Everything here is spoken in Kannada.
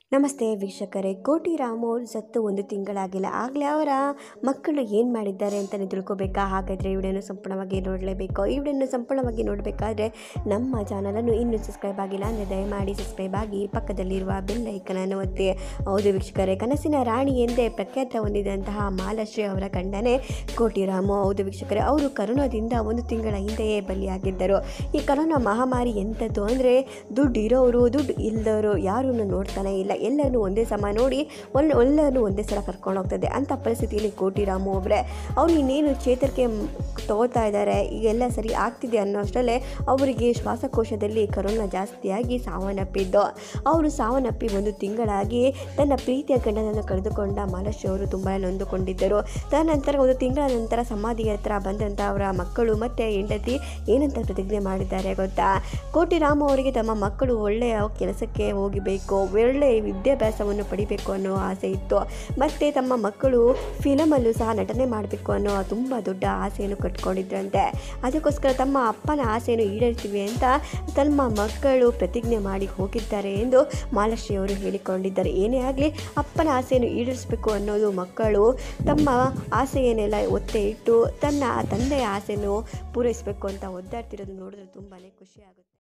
ನಮಸ್ತೆ ವೀಕ್ಷಕರೇ ಕೋಟಿ ರಾಮು ಸತ್ತು ಒಂದು ತಿಂಗಳಾಗಿಲ್ಲ ಆಗಲೇ ಅವರ ಮಕ್ಕಳು ಏನು ಮಾಡಿದ್ದಾರೆ ಅಂತಲೇ ತಿಳ್ಕೊಬೇಕಾ ಹಾಗಾದರೆ ಈ ವಿಡಿಯೋನ ಸಂಪೂರ್ಣವಾಗಿ ನೋಡಲೇಬೇಕು ಈ ವಿಡಿಯೋನ ಸಂಪೂರ್ಣವಾಗಿ ನೋಡಬೇಕಾದ್ರೆ ನಮ್ಮ ಚಾನಲನ್ನು ಇನ್ನೂ ಸಬ್ಸ್ಕ್ರೈಬ್ ಆಗಿಲ್ಲ ಅಂದರೆ ದಯಮಾಡಿ ಸಬ್ಸ್ಕ್ರೈಬ್ ಆಗಿ ಪಕ್ಕದಲ್ಲಿರುವ ಬೆಲ್ ಐಕನನ್ನು ಒತ್ತಿ ಹೌದು ವೀಕ್ಷಕರೇ ಕನಸಿನ ರಾಣಿ ಎಂದೇ ಪ್ರಖ್ಯಾತ ಹೊಂದಿದಂತಹ ಮಾಲಾಶ್ರೀ ಅವರ ಗಂಡನೇ ಕೋಟಿ ರಾಮು ಹೌದು ವೀಕ್ಷಕರೇ ಅವರು ಕರೋನಾದಿಂದ ಒಂದು ತಿಂಗಳ ಹಿಂದೆಯೇ ಬಲಿಯಾಗಿದ್ದರು ಈ ಕರೋನಾ ಮಹಾಮಾರಿ ಎಂಥದ್ದು ಅಂದರೆ ದುಡ್ಡು ಇರೋರು ದುಡ್ಡು ಇಲ್ಲದವರು ಯಾರನ್ನು ನೋಡ್ತಾನೆ ಇಲ್ಲ ಎಲ್ಲರನ್ನೂ ಒಂದೇ ಸಮ ನೋಡಿ ಒಳ್ಳೆ ಎಲ್ಲರನ್ನೂ ಒಂದೇ ಸಲ ಕರ್ಕೊಂಡು ಹೋಗ್ತದೆ ಅಂಥ ಪರಿಸ್ಥಿತಿಯಲ್ಲಿ ಕೋಟಿ ರಾಮು ಒಬ್ಬರೇ ಅವರು ಇನ್ನೇನು ಚೇತರಿಕೆ ಮ್- ತಗೋತಾ ಇದ್ದಾರೆ ಈಗೆಲ್ಲ ಸರಿ ಆಗ್ತಿದೆ ಅನ್ನೋ ಅಷ್ಟರಲ್ಲೇ ಅವರಿಗೆ ಶ್ವಾಸಕೋಶದಲ್ಲಿ ಕರೋನಾ ಜಾಸ್ತಿಯಾಗಿ ಸಾವನ್ನಪ್ಪಿದ್ದು ಅವರು ಸಾವನ್ನಪ್ಪಿ ಒಂದು ತಿಂಗಳಾಗಿ ತನ್ನ ಪ್ರೀತಿಯ ಗಂಡನನ್ನು ಕಳೆದುಕೊಂಡ ಮಾಲಾಶ್ರೀ ಅವರು ತುಂಬ ನೊಂದುಕೊಂಡಿದ್ದರು ತದನಂತರ ಒಂದು ತಿಂಗಳ ನಂತರ ಸಮಾಧಿ ಹತ್ರ ಬಂದಂಥ ಅವರ ಮಕ್ಕಳು ಮತ್ತು ಹೆಂಡತಿ ಏನಂತ ಪ್ರತಿಜ್ಞೆ ಮಾಡಿದ್ದಾರೆ ಗೊತ್ತಾ ಕೋಟಿ ರಾಮ ಅವರಿಗೆ ತಮ್ಮ ಮಕ್ಕಳು ಒಳ್ಳೆಯ ಕೆಲಸಕ್ಕೆ ಹೋಗಬೇಕು ಒಳ್ಳೆಯ ವಿದ್ಯಾಭ್ಯಾಸವನ್ನು ಪಡಿಬೇಕು ಅನ್ನೋ ಆಸೆ ಇತ್ತು ಮತ್ತು ತಮ್ಮ ಮಕ್ಕಳು ಫಿಲಮಲ್ಲೂ ಸಹ ನಟನೆ ಮಾಡಬೇಕು ಅನ್ನೋ ತುಂಬ ದೊಡ್ಡ ಆಸೆಯನ್ನು ಕಟ್ಕೊಂಡಿದ್ರಂತೆ ಅದಕ್ಕೋಸ್ಕರ ತಮ್ಮ ಅಪ್ಪನ ಆಸೆಯನ್ನು ಈಡೇರ್ತೀವಿ ಅಂತ ತಮ್ಮ ಮಕ್ಕಳು ಪ್ರತಿಜ್ಞೆ ಮಾಡಿ ಹೋಗಿದ್ದಾರೆ ಎಂದು ಮಾಲಾಶ್ರೀ ಅವರು ಹೇಳಿಕೊಂಡಿದ್ದಾರೆ ಏನೇ ಆಗಲಿ ಅಪ್ಪನ ಆಸೆಯನ್ನು ಈಡೇರಿಸಬೇಕು ಅನ್ನೋದು ಮಕ್ಕಳು ತಮ್ಮ ಆಸೆಯನ್ನೆಲ್ಲ ಒತ್ತೆ ಇಟ್ಟು ತನ್ನ ತಂದೆಯ ಆಸೆಯನ್ನು ಪೂರೈಸಬೇಕು ಅಂತ ಒದ್ದಾಡ್ತಿರೋದು ನೋಡಿದ್ರೆ ತುಂಬಾ ಖುಷಿ ಆಗುತ್ತೆ